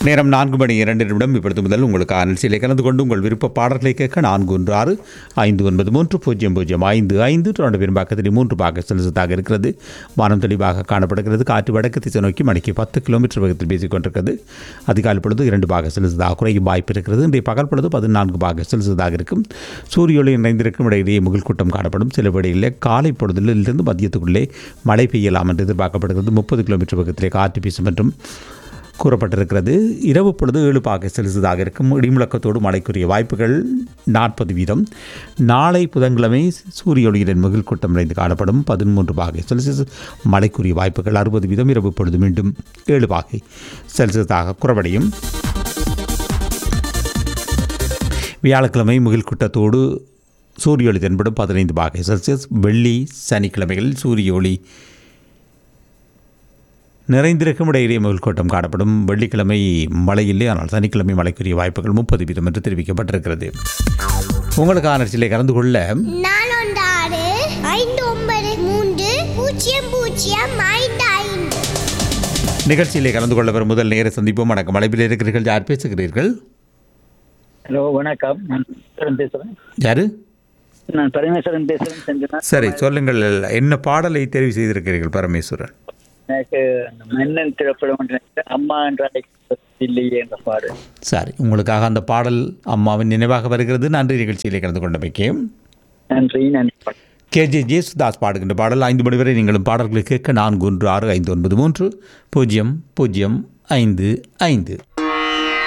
நேரம் நான்கு மணி இரண்டு நிமிடம் இப்பொழுது முதல் உங்களுக்கு அனல்சியிலே கலந்து கொண்டு உங்கள் விருப்ப பாடல்களை கேட்க நான்கு ஒன்று ஆறு ஐந்து ஒன்பது மூன்று பூஜ்ஜியம் பூஜ்ஜியம் ஐந்து ஐந்து தொடர்ந்து பெரும்பாக்கத்தில் மூன்று பாக செலுத்ததாக இருக்கிறது வானம் தெளிவாக காணப்படுகிறது காற்று வடக்கு திசை நோக்கி மணிக்கு பத்து கிலோமீட்டர் வேகத்தில் பேசிக் கொண்டிருக்கிறது அதிகாலை பொழுது இரண்டு பாக செலுத்ததாக குறையும் வாய்ப்பு இருக்கிறது இன்றைய பகல் பொழுது பதினான்கு பாக செலுத்ததாக இருக்கும் சூரிய ஒளி நிறைந்திருக்கும் இடையிலேயே முகில் கூட்டம் காணப்படும் சில வேளையில் காலை பொழுதிலிருந்து மதியத்துக்குள்ளே மழை பெய்யலாம் என்று எதிர்பார்க்கப்படுகிறது முப்பது கிலோமீட்டர் வேகத்திலே காற்று வீசும் என்றும் கூறப்பட்டிருக்கிறது இரவு பொழுது ஏழு பாக செலுத்ததாக இருக்கும் இடிமுழக்கத்தோடு மழைக்குரிய வாய்ப்புகள் நாற்பது வீதம் நாளை புதன்கிழமை சூரிய ஒளியுடன் முகில் கூட்டம் நிறைந்து காணப்படும் பதிமூன்று பாகை செல்சியஸ் மழைக்குரிய வாய்ப்புகள் அறுபது வீதம் இரவு பொழுது மீண்டும் ஏழு பாகை செல்சியஸாக குறைவடையும் வியாழக்கிழமை முகில் கூட்டத்தோடு சூரிய ஒளி தென்படும் பதினைந்து பாகை செல்சியஸ் வெள்ளி சனிக்கிழமைகளில் சூரிய ஒளி நிறைந்திருக்கும் இடையிலே முகல்கோட்டம் காணப்படும் வெள்ளிக்கிழமை மழை இல்லை ஆனால் சனிக்கிழமை மழைக்குரிய வாய்ப்புகள் முப்பது வீதம் என்று தெரிவிக்கப்பட்டிருக்கிறது உங்களுக்கான சிலை கலந்து கொள்ள நாலொன்று ஆறு ஐந்து ஒன்பது மூன்று பூஜ்ஜியம் பூஜ்ஜியம் ஐந்து ஐந்து நிகழ்ச்சியிலே கலந்து கொள்ள வரும் முதல் நேர சந்திப்போம் வணக்கம் அழைப்பில் இருக்கிறீர்கள் யார் பேசுகிறீர்கள் ஹலோ வணக்கம் நான் பரமேஸ்வரன் பேசுகிறேன் யாரு நான் பரமேஸ்வரன் பேசுகிறேன் செஞ்சனா சரி சொல்லுங்கள் என்ன பாடலை தெரிவு செய்திருக்கிறீர்கள் பரமேஸ்வரன் எனக்கு அந்த மன்னன் திரைப்படம் ஒன்று நினைக்கிறேன். அம்மா என்ற அழைப்பு இல்லையே என்ற பாடு சரி உங்களுக்காக அந்த பாடல் அம்மாவின் நினைவாக வருகிறது நன்றி நிகழ்ச்சியிலே கலந்து கொண்டமைக்கு நன்றி நன்றி கேஜே ஜேசுதாஸ் பாடுகின்ற பாடல் ஐந்து மணி வரை நீங்களும் பாடல்களை கேட்க நான்கு ஒன்று ஆறு ஐந்து ஒன்பது மூன்று பூஜ்ஜியம் பூஜ்ஜியம் ஐந்து ஐந்து